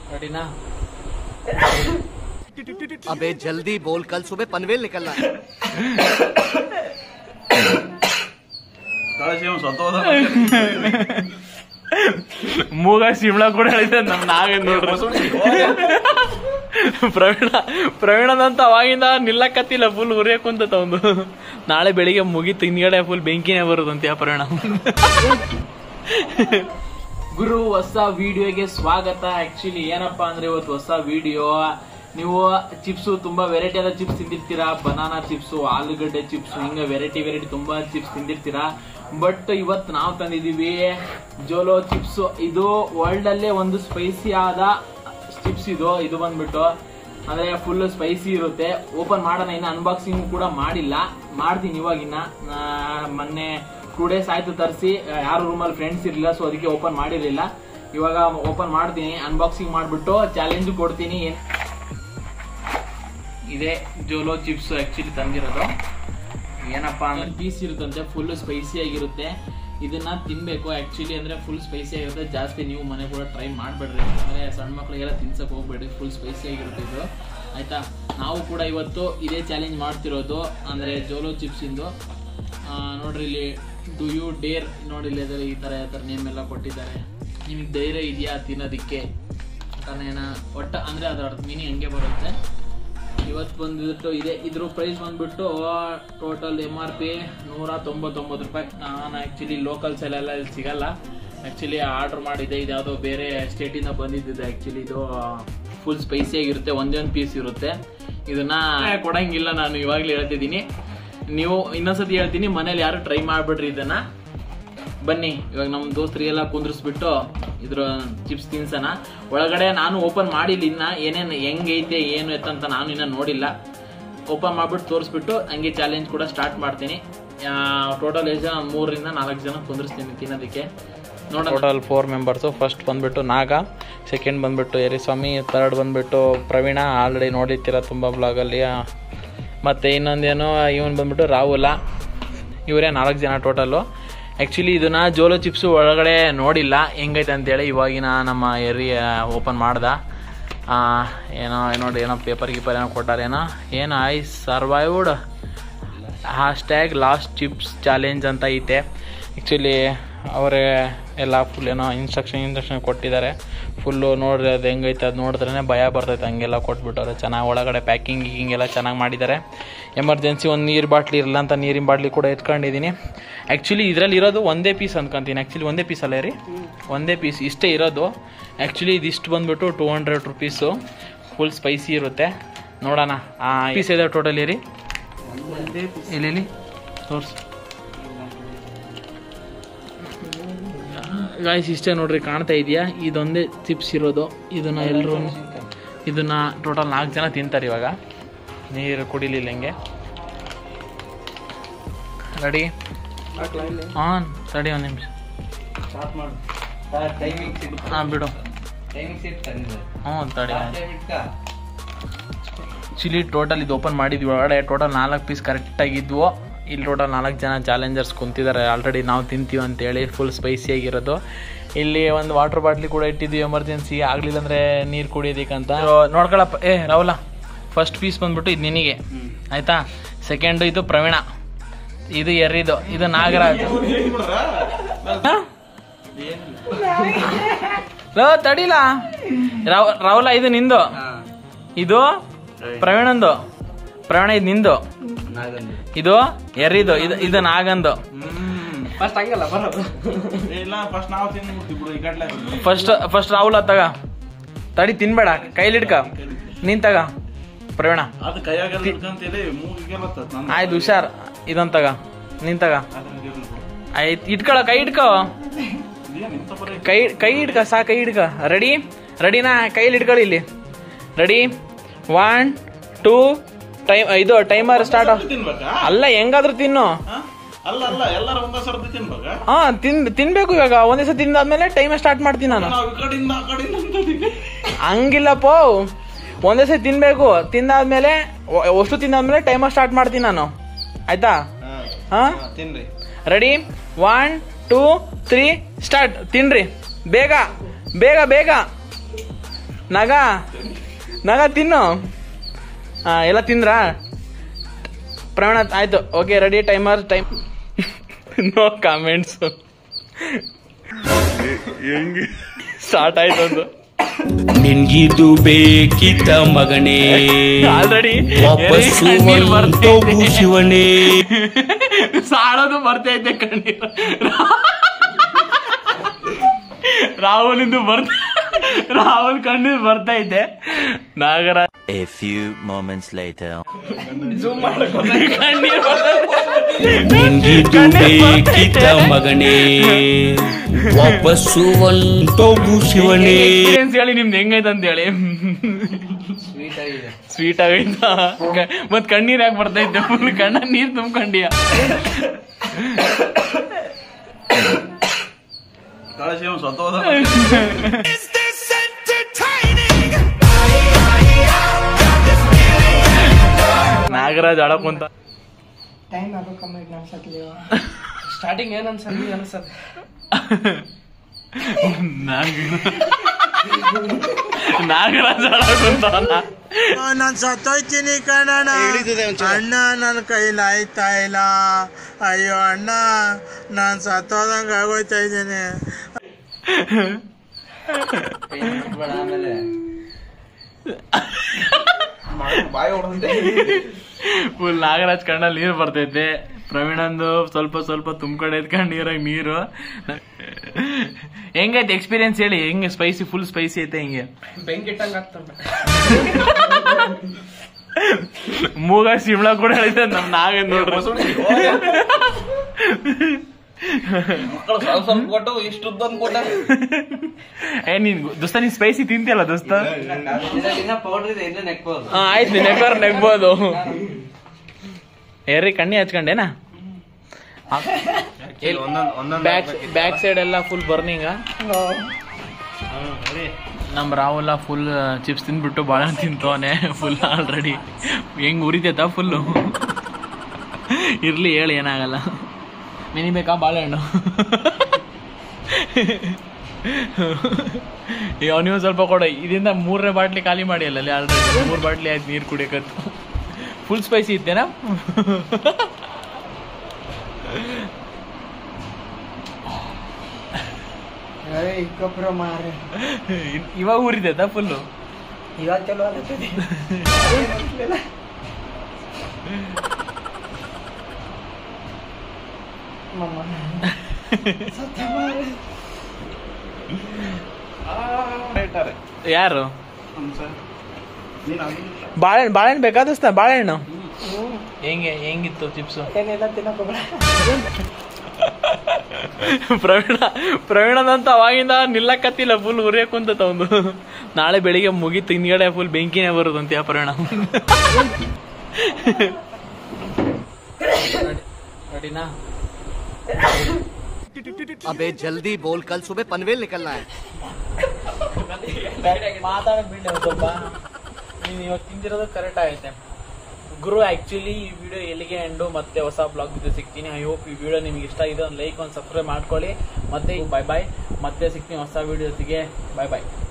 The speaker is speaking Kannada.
ರೆಡಿನಾ अबे जल्दी बोल कल सुबह पनवेल निकलना है ಮೂಗ ಶಿಮ್ಳ ಕೂಡ ಹೇಳಿದೆ ನಮ್ ನಾಗೇನ್ ನೋಡ್ರಿ ಪ್ರವೀಣ ಪ್ರವೀಣದಂತ ಅವಾಗಿಂದ ನಿಲ್ಲಕತ್ತಿಲ್ಲ ಫುಲ್ ಉರಿಯಕ್ ಕುಂತತ ಒಂದು ನಾಳೆ ಬೆಳಿಗ್ಗೆ ಮುಗಿತು ಹಿಂದ್ಗಡೆ ಫುಲ್ ಬೆಂಕಿನೇ ಬರುದಂತೆ ಆ ಪ್ರವೀಣ ಗುರು ಹೊಸ ವಿಡಿಯೋಗೆ ಸ್ವಾಗತ ಆಕ್ಚುಲಿ ಏನಪ್ಪಾ ಅಂದ್ರೆ ಇವತ್ತು ಹೊಸ ವಿಡಿಯೋ ನೀವು ಚಿಪ್ಸ್ ತುಂಬಾ ವೆರೈಟಿ ಆದ ಚಿಪ್ಸ್ ತಿಂದಿರ್ತೀರಾ ಬನಾನಾ ಚಿಪ್ಸ್ ಆಲೂಗಡ್ಡೆ ಚಿಪ್ಸ್ ಹಿಂಗ ವೆರೈಟಿ ವೆರೈಟಿ ತುಂಬಾ ಚಿಪ್ಸ್ ತಿಂದಿರ್ತೀರಾ ಬಟ್ ಇವತ್ತು ನಾವು ತಂದಿದೀವಿ ಜೋಲೋ ಚಿಪ್ಸ್ ಇದು ವರ್ಲ್ಡ್ ಅಲ್ಲೇ ಒಂದು ಸ್ಪೈಸಿ ಆದ ಚಿಪ್ಸ್ ಇದು ಇದು ಬಂದ್ಬಿಟ್ಟು ಅಂದ್ರೆ ಫುಲ್ ಸ್ಪೈಸಿ ಇರುತ್ತೆ ಓಪನ್ ಮಾಡೋಣ ಇನ್ನ ಅನ್ಬಾಕ್ಸಿಂಗ್ ಕೂಡ ಮಾಡಿಲ್ಲ ಮಾಡ್ತೀನಿ ಇವಾಗಿನ್ನ ಆ, ಮೊನ್ನೆ ಟೂ ಡೇಸ್ ಆಯ್ತು ತರಿಸಿ ಯಾರು ರೂಮಲ್ಲಿ ಫ್ರೆಂಡ್ಸ್ ಇರಲಿಲ್ಲ ಸೊ ಅದಕ್ಕೆ ಓಪನ್ ಮಾಡಿರಲಿಲ್ಲ ಇವಾಗ ಓಪನ್ ಮಾಡ್ತೀನಿ ಅನ್ಬಾಕ್ಸಿಂಗ್ ಮಾಡ್ಬಿಟ್ಟು ಚಾಲೆಂಜ್ ಕೊಡ್ತೀನಿ ಏನ್ ಇದೆ ಜೋಲೋ ಚಿಪ್ಸ್ ಆಕ್ಚುಲಿ ತಂದಿರೋದು ಏನಪ್ಪಾ ಅಂದ್ರೆ ಪೀಸ್ ಇರುತ್ತಂತೆ ಫುಲ್ ಸ್ಪೈಸಿ ಆಗಿರುತ್ತೆ ಇದನ್ನ ತಿನ್ಬೇಕು ಆಕ್ಚುಲಿ ಅಂದ್ರೆ ಫುಲ್ ಸ್ಪೈಸಿ ಆಗಿರುತ್ತೆ ಜಾಸ್ತಿ ನೀವು ಮನೆ ಕೂಡ ಟ್ರೈ ಮಾಡ್ಬೇಡ್ರಿ ಅಂದ್ರೆ ಸಣ್ಣ ಮಕ್ಳಿಗೆಲ್ಲ ತಿನ್ಸಕ್ ಹೋಗ್ಬೇಡ್ರಿ ಫುಲ್ ಸ್ಪೈಸಿ ಆಗಿರುತ್ತೆ ಇದು ಆಯ್ತಾ ನಾವು ಕೂಡ ಇವತ್ತು ಇದೇ ಚಾಲೆಂಜ್ ಮಾಡ್ತಿರೋದು ಅಂದ್ರೆ ಜೋಲೋ ಚಿಪ್ಸ್ ಇಂದು ಆ, ನೋಡ್ರಿ ಇಲ್ಲಿ ಡು ಯು ಡೇರ್ ನೋಡಿ ಇಲ್ಲಿ ಅದ್ರಲ್ಲಿ ಈ ತರ ಈ ತರ ನೇಮ್ ಎಲ್ಲ ಕೊಟ್ಟಿದ್ದಾರೆ ನಿಮಗೆ ಧೈರ್ಯ ಇದೆಯಾ ತಿನ್ನೋದಿಕ್ಕೆ ಏನ ಒಟ್ಟ ಅಂದ್ರೆ ಅದರ ಮೀನಿಂಗ್ ಹಂಗೆ ಬರುತ್ತೆ ಇವತ್ತು ಬಂದ್ಬಿಟ್ಟು ಇದೆ ಇದ್ರ ಪ್ರೈಸ್ ಬಂದ್ಬಿಟ್ಟು ಟೋಟಲ್ ಎಮ್ ಆರ್ ಪಿ ನೂರ ತೊಂಬತ್ತೊಂಬತ್ತು ರೂಪಾಯಿ ನಾನು ಆ್ಯಕ್ಚುಲಿ ಲೋಕಲ್ಸ್ ಎಲ್ಲ ಇಲ್ಲಿ ಸಿಗಲ್ಲ ಆ್ಯಕ್ಚುಲಿ ಆರ್ಡರ್ ಮಾಡಿದ್ದೆ ಇದು ಯಾವುದೋ ಬೇರೆ ಸ್ಟೇಟಿಂದ ಬಂದಿದ್ದಿದೆ ಆ್ಯಕ್ಚುಲಿ ಇದು ಫುಲ್ ಸ್ಪೈಸಿ ಆಗಿರುತ್ತೆ ಒಂದೇ ಒಂದು ಪೀಸ್ ಇರುತ್ತೆ ಇದನ್ನ ಕೊಡಂಗಿಲ್ಲ ನಾನು ಇವಾಗಲೇ ಹೇಳ್ತಿದ್ದೀನಿ ನೀವು ಇನ್ನೊಂದ್ಸತಿ ಹೇಳ್ತೀನಿ ಮನೇಲಿ ಯಾರು ಟ್ರೈ ಮಾಡ್ಬಿಡ್ರಿ ಇದನ್ನ ಬನ್ನಿ ಇವಾಗ ನಮ್ಮ ದೋಸ್ತರಿಗೆಲ್ಲ ಕುಂದ್ರಿಸ್ಬಿಟ್ಟು ಇದ್ರ ಚಿಪ್ಸ್ ತಿನ್ಸೋಣ ಒಳಗಡೆ ನಾನು ಓಪನ್ ಮಾಡಿಲ್ಲ ಇನ್ನ ಏನೇನು ಹೆಂಗೈತೆ ಏನು ಎತ್ತಂತ ನಾನು ಇನ್ನ ನೋಡಿಲ್ಲ ಓಪನ್ ಮಾಡ್ಬಿಟ್ಟು ತೋರಿಸ್ಬಿಟ್ಟು ಹಂಗೆ ಚಾಲೆಂಜ್ ಕೂಡ ಸ್ಟಾರ್ಟ್ ಮಾಡ್ತೀನಿ ಟೋಟಲ್ ಎಷ್ಟು ಜನ ಮೂರರಿಂದ ನಾಲ್ಕು ಜನ ಕುಂದ್ರಿಸ್ತೀನಿ ತಿನ್ನೋದಕ್ಕೆ ನೋಡ ಟೋಟಲ್ ಫೋರ್ ಮೆಂಬರ್ಸು ಫಸ್ಟ್ ಬಂದ್ಬಿಟ್ಟು ನಾಗ ಸೆಕೆಂಡ್ ಬಂದ್ಬಿಟ್ಟು ಯರಿಸ್ವಾಮಿ ಥರ್ಡ್ ಬಂದ್ಬಿಟ್ಟು ಪ್ರವೀಣ ಆಲ್ರೆಡಿ ನೋಡಿರ್ತೀರ ತುಂಬ ಬ್ಲಾಗಲ್ಲಿ ಮತ್ತು ಇನ್ನೊಂದೇನು ಇವನ್ ಬಂದ್ಬಿಟ್ಟು ರಾಹುಲ ಇವರೇ ನಾಲ್ಕು ಜನ ಟೋಟಲು ಆ್ಯಕ್ಚುಲಿ ಇದನ್ನ ಜೋಲೋ ಚಿಪ್ಸು ಒಳಗಡೆ ನೋಡಿಲ್ಲ ಹೆಂಗೈತೆ ಅಂತೇಳಿ ಇವಾಗಿನ ನಮ್ಮ ಏರಿಯ ಓಪನ್ ಮಾಡ್ದ ಆ, ಏನೋ ನೋಡಿ ಏನೋ ಪೇಪರ್ ಗೀಪರ್ ಏನೋ ಕೊಟ್ಟಾರೇನೋ ಏನು I survived hashtag last chips challenge ಅಂತ ಐತೆ ಆ್ಯಕ್ಚುಲಿ ಅವರೇ ಎಲ್ಲ ಫುಲ್ ಏನೋ ಇನ್ಸ್ಟ್ರಕ್ಷನ್ ಇನ್ಸ್ಟ್ರಕ್ಷನ್ ಕೊಟ್ಟಿದ್ದಾರೆ ಫುಲ್ಲು ನೋಡ್ರಿ ಅದು ಹೆಂಗೈತೆ ಅದು ನೋಡಿದ್ರೇ ಭಯ ಬರ್ತೈತೆ ಹಂಗೆಲ್ಲ ಕೊಟ್ಬಿಟ್ಟವ್ರೆ ಚೆನ್ನಾಗಿ ಒಳಗಡೆ ಪ್ಯಾಕಿಂಗ್ ಗೀಕಿಂಗ್ ಎಲ್ಲ ಚೆನ್ನಾಗಿ ಮಾಡಿದ್ದಾರೆ ಎಮರ್ಜೆನ್ಸಿ ಒಂದು ನೀರು ಬಾಟ್ಲಿ ಇರಲ್ಲ ಅಂತ ನೀರಿನ ಬಾಟ್ಲಿ ಕೂಡ ಎತ್ಕೊಂಡಿದ್ದೀನಿ ಆ್ಯಕ್ಚುಲಿ ಇದರಲ್ಲಿ ಇರೋದು ಒಂದೇ ಪೀಸ್ ಅನ್ಕೊಂತೀನಿ ಆ್ಯಕ್ಚುಲಿ ಒಂದೇ ಪೀಸ್ ಅಲ್ಲ ರೀ ಒಂದೇ ಪೀಸ್ ಇಷ್ಟೇ ಇರೋದು ಆ್ಯಕ್ಚುಲಿ ಇದಿಷ್ಟು ಬಂದ್ಬಿಟ್ಟು two hundred rupees full spicy ಇರುತ್ತೆ ನೋಡೋಣ ಆ ಪೀಸ್ ಇದೆ ಟೋಟಲಿ ರೀ ಇಲ್ಲಿ ಇಲ್ಲಿ ತೋರ್ಸು ಗಾಯ್ಸ್ ಇಷ್ಟೇ ನೋಡ್ರಿ ಕಾಣ್ತಾ ಇದೆಯಾ ಇದೊಂದೇ ಚಿಪ್ಸ್ ಇರೋದು ಇದನ್ನ ಎಲ್ಲರೂ ಇದನ್ನ ಟೋಟಲ್ ನಾಲ್ಕು ಜನ ತಿಂತಾರೆ ಇವಾಗ ನೀರು ಕುಡಿಲಿಲ್ಲ ಹಿಂಗೆ ರೆಡಿ ಹಾಂ ರೆಡಿ ಒಂದು ನಿಮಿಷ ಹಾಂ ಬಿಡು ಹ್ಞೂ ತಡಿ ಚಿಲ್ಲಿ ಟೋಟಲ್ ಇದು ಓಪನ್ ಮಾಡಿದ್ವಿ ಒಳಗಡೆ ಟೋಟಲ್ ನಾಲ್ಕು ಪೀಸ್ ಕರೆಕ್ಟಾಗಿದ್ವು ಇಲ್ಲಿ ಟೋಟಲ್ ನಾಲ್ಕು ಜನ ಚಾಲೆಂಜರ್ಸ್ ಕುಂತಿದ್ದಾರೆ ಆಲ್ರೆಡಿ ನಾವು ತಿಂತೀವಿ ಅಂತೇಳಿ ಫುಲ್ ಸ್ಪೈಸಿ ಆಗಿರೋದು ಇಲ್ಲಿ ಒಂದು ವಾಟರ್ ಬಾಟ್ಲಿ ಕೂಡ ಇಟ್ಟಿದ್ವಿ ಎಮರ್ಜೆನ್ಸಿ ಆಗ್ಲಿಲ್ಲ ಅಂದ್ರೆ ನೀರು ಕುಡಿಯೋದಕ್ಕಂತ ನೋಡ್ಕೊಳಪ್ಪ ಏ ರಾಹುಲ ಫಸ್ಟ್ ಪೀಸ್ ಬಂದ್ಬಿಟ್ಟು ಇದು ನಿನಗೆ ಆಯ್ತಾ ಸೆಕೆಂಡ್ ಇದು ಪ್ರವೀಣ ಇದು ಎರ್ರಿದು ಇದು ನಾಗರಾಜ್ ಹ? ಲೋ ತಡಿಲ ರಾವ್ ರಾಹುಲ ಇದು ನಿಂದು ಇದು ಪ್ರವೀಣಂದು ಪ್ರವೀಣ ಇದು ನಿಂದು ಇದು ಎರ್ರಿದು ಇದು ಇದು ನಾಗಂದು ಫಸ್ಟ್ ಹಂಗಲ್ಲ ಬರೋದು ಇಲ್ಲ ಫಸ್ಟ್ ನಾವು ತಿಂದ್ಬಿಡ್ತೀವಿ ಬಿಡು ಈ ಕಡ್ಲೆ ಫಸ್ಟ್ ಫಸ್ಟ್ ರಾಹುಲ ತಗ ತಡಿ ತಿನ್ಬೇಡ ಕೈಲಿಡ್ಕ ನೀನ್ ತಗ ಪ್ರವೀಣ ಅದು ಕೈಯಾಗೆಲ್ಲ ಹಿಡ್ಕಂತೇಳಿ ಮೂಗಿಗೆಲ್ಲ ತತ್ ನನ್ನ ಆಯ್ತು ಹುಷಾರ್ ಇದೊಂದ್ ತಗ ನೀನ್ ತಗ ಅದ್ರಾಗ ಇರ್ಲಿ ಬಿಡು. ಆಯ್ತು ಇಟ್ಕೊಳ ಕೈ ಇಟ್ಕೋ ಇದೇನ್ ಇಂಥ ಬರೀ ಕೈ ಕೈ ಇಡ್ಕ ಸಾ ಕೈ ಇಡ್ಕ ರೆಡಿ ರೆಡಿನಾ ಕೈಲಿ ಇಟ್ಕೊಳ್ಳಿ ಇಲ್ಲಿ ರೆಡಿ ಒನ್ ಟೂ ಟೈಮ್ ಇದು ಟೈಮರ್ ಸ್ಟಾರ್ಟ್ ತಿನ್ಬೇಕಾ ಅಲ್ಲ ಹೆಂಗಾದ್ರೂ ತಿನ್ನು ಹ? ಅಲ್ಲ ಅಲ್ಲ ಎಲ್ಲರೂ ಒಂದೇ ಸರ್ತಿ ತಿನ್ಬೇಕಾ ಹಾ ತಿನ್ ತಿನ್ಬೇಕು ಇವಾಗ ಒಂದೇ ಸತಿ ತಿಂದಾದ್ಮೇಲೆ ಟೈಮ್ ಸ್ಟಾರ್ಟ್ ಮಾಡ್ತೀನಿ ನಾನು ನಾವು ಈ ಕಡೆಯಿಂದ ಆ ಕಡೆಯಿಂದ ಅಂತದೀವಿ. ಹಂಗಿಲ್ಲಪ್ಪ ಒಂದೇ ಸತಿ ತಿನ್ಬೇಕು ತಿಂದಾದ್ಮೇಲೆ ಒ- ಅಷ್ಟು ತಿಂದಾದ್ಮೇಲೆ ಟೈಮರ್ ಸ್ಟಾರ್ಟ್ ಮಾಡ್ತೀನಿ ನಾನು ಆಯ್ತಾ ಹಾ ತಿನ್ರಿ ready one two three start ತಿನ್ರಿ ಬೇಗ ಬೇಗ ಬೇಗ ನಗ ನಗ ತಿನ್ನು ಹಾ ಎಲ್ಲ ತಿಂದ್ರಾ ಪ್ರವೀಣ ಆಯ್ತು okay ready timer time no comments start ಆಯ್ತು ಒಂದು ನಿನ್ಗಿದು ಬೇಕಿತ್ತ ಮಗನೇ ಆಲ್ರೆಡಿ ವಾಪಸ್ಸು ಹೋಗು ಶಿವನೇ ಸಾಡೋದು ಬರ್ತೈತೆ ಕಣ್ಣೀರು ರಾಹುಲಿಂದು ಬರ್ತ ರಾಹುಲ್ ಕಣ್ಣೀರು ಬರ್ತೈತೆ Nagaraj A few moments later. ಕಣ್ಣೀರು ಬರ್ತೈತೆ. ನಿನ್ಗಿದು ಬೇಕಿತ್ತ ಮಗನೇ ವಾಪಸ್ಸು ಹೋಗು ಶಿವನೇ ಎಕ್ಸ್ಪೀರಿಯನ್ಸ್ ಹೇಳಿ ನಿಮ್ದು ಹೆಂಗೈತೆ ಅಂತ ಹೇಳಿ ಸ್ವೀಟ್ ಆಗೈತಾ ಕ- ಮತ್ ಕಣ್ಣೀರ್ ಯಾಕೆ ಬರ್ತೈತೆ ಫುಲ್ ಕಣ್ಣ ನೀರ್ ತುಂಬ್ಕೊಂಡಿಯ ಕಳಸಿ ಅವ್ನು ಸತ್ತೋದ ನಾಗರಾಜ್ ಅಳಕುಂತ ಟೈಮ್ ಆಗೋ ಕಮೆಂಟ್ ಅನ್ಸತ್ಲಿವ ಸ್ಟಾರ್ಟಿಂಗ್ ಏನ್ ಅನ್ಸಲ್ಲ ಅನ್ಸತ್ತೆ ನಾಗರಾಜ್ ಅಳಕುಂತ ನಾನ್ ಸತ್ತೋಯ್ತೀನಿ ಕಣಣ್ಣ ಅಣ್ಣ ನನ್ನ ಕೈಲಿ ಆಯ್ತಾ ಇಲ್ಲ ಅಯ್ಯೋ ಅಣ್ಣ ನಾನ್ ಸತ್ತೋದಂಗ ಆಗೋಯ್ತಾ ಇದ್ದೀನಿ ಫುಲ್ ನಾಗರಾಜ್ ಕಣ್ಣಲ್ಲಿ ನೀರು ಬರ್ತೈತೆ ಪ್ರವೀಣಂದು ಸ್ವಲ್ಪ ಸ್ವಲ್ಪ ತುಂಬ್ಕಡೆ ಕಣ್ಣೀರಾಗ ನೀರು ಹೆಂಗೈತೆ ಎಕ್ಸ್ಪೀರಿಯನ್ಸ್ ಹೇಳಿ ಹೆಂಗೆ ಸ್ಪೈಸಿ ಫುಲ್ ಸ್ಪೈಸಿ ಐತೆ ಹಿಂಗೆ ಬೆಂಕಿ ಇಟ್ಟಂಗ ಆಗ್ತದೆ ಮೂಗ ಶಿಮ್ಳಾ ಕೂಡ ಹೇಳಿದೆ ನಮ್ ನಾಗೇ ನೋಡ್ರಿ ಮಕ್ಕಳು ಸ್ವಲ್ಪ ಸ್ವಲ್ಪ ಕೊಟ್ಟು ಇಷ್ಟು ಉದ್ದಂದು ಕೊಟ್ಟ ಏ ನೀನ್ ದೋಸ್ತ ನೀನ್ ಸ್ಪೈಸಿ ತಿಂತಿಯಲ್ಲ ದೋಸ್ತ ಪೌಡರ್ ಇದೆ ಇನ್ನೂ ನೆಕ್ಬೋದು ಹಾ ಆಯ್ತು ನೀನ್ ನೆಕ್ಕಾರ ನೆಗ್ಬೋದು ಏರಿ ಕಣ್ಣಿ ಹಚ್ಕೊಂಡೇನಾ ಬ್ಯಾಕ್ ಬ್ಯಾಕ್ ಸೈಡ್ ಎಲ್ಲ ಫುಲ್ ಬರ್ನಿಂಗ ನಮ್ ರಾಹುಲ ಫುಲ್ ಚಿಪ್ಸ್ ತಿಂದ್ಬಿಟ್ಟು ಬಾಳೆಹಣ್ಣು ತಿಂತವನೆ ಫುಲ್ ಆಲ್ರೆಡಿ ಹೆಂಗ್ ಉರಿತೈತ ಫುಲ್ಲು ಇರ್ಲಿ ಹೇಳಿ ಏನಾಗಲ್ಲ ಮಿನಿ ಬೇಕಾ ಬಾಳೆಹಣ್ಣು ಈಗ ನೀವು ಸ್ವಲ್ಪ ಕೊಡ ಇದರಿಂದ ಮೂರನೇ ಬಾಟ್ಲಿ ಖಾಲಿ ಮಾಡಿ ಅಲ್ಲ ಅಲ್ಲಿ ಆಲ್ರೆಡಿ ಮೂರು ಬಾಟ್ಲಿ ಆಯ್ತು ನೀರು ಕುಡಿಯಕತ್ತು ಫುಲ್ ಸ್ಪೈಸಿ ಇತ್ತೇನಾ ಗೊಬ್ಬರ ಮಾರಿ ಇವಾಗ ಊರಿದೈತಾ ಫುಲ್ಲು ಇವತ್ತೆಲ್ಲ ಆಗತ್ತದೆ ಮಮ್ಮ ಸತ್ಯ ಮಾರಿ ಇಟ್ಟಾರೆ ಯಾರು ನೀನು ಅದು ಬಾಳೆಹಣ್ಣು ಬಾಳೆಹಣ್ಣು ಬೇಕಾ ದೋಸ್ತ ಬಾಳೆಹಣ್ಣು ಹೆಂಗೆ ಹೆಂಗಿತ್ತು ಚಿಪ್ಸು ಏನೆಲ್ಲ ತಿನ್ನಕೋಬೇಡ ಪ್ರವೀಣ ಪ್ರವೀಣದಂತ ಅವಾಗಿಂದ ನಿಲ್ಲಕತ್ತಿಲ್ಲ ಫುಲ್ ಉರಿಯಕ್ ಕುಂತತ ಒಂದು ನಾಳೆ ಬೆಳಿಗ್ಗೆ ಮುಗೀತು ಹಿಂದ್ಗಡೆ ಫುಲ್ ಬೆಂಕಿನೇ ಬರುದಂತೆ ಆ ಪ್ರವೀಣ ರೆಡಿನಾ अबे जल्दी बोल कल सुबह पनवेल निकलना है ಮಾತಾಡಕ್ ಬಿಡಿ ಒಂದ್ ಸ್ವಲ್ಪ ನೀನು ಇವಾಗ ತಿಂದಿರೋದು ಕರೆಕ್ಟ್ ಆಗೈತೆ ಗುರು ಆಕ್ಚುಲಿ ಈ ವಿಡಿಯೋ ಎಲ್ಲಿಗೆ ಎಂಡು ಮತ್ತೆ ಹೊಸ ಬ್ಲಾಗ್ ಜೊತೆ ಸಿಗ್ತೀನಿ ಐ ಹೋಪ್ ಈ ವಿಡಿಯೋ ನಿಮ್ಗೆ ಇಷ್ಟ ಇದೆ ಒಂದು ಲೈಕ್ ಒಂದು ಸಬ್ಸ್ಕ್ರೈಬ್ ಮಾಡ್ಕೊಳ್ಳಿ ಮತ್ತೆ ಬೈ ಬಾಯ್ ಮತ್ತೆ ಸಿಗ್ತೀನಿ ಹೊಸ ವಿಡಿಯೋ ಜೊತೆಗೆ ಬೈ ಬಾಯ್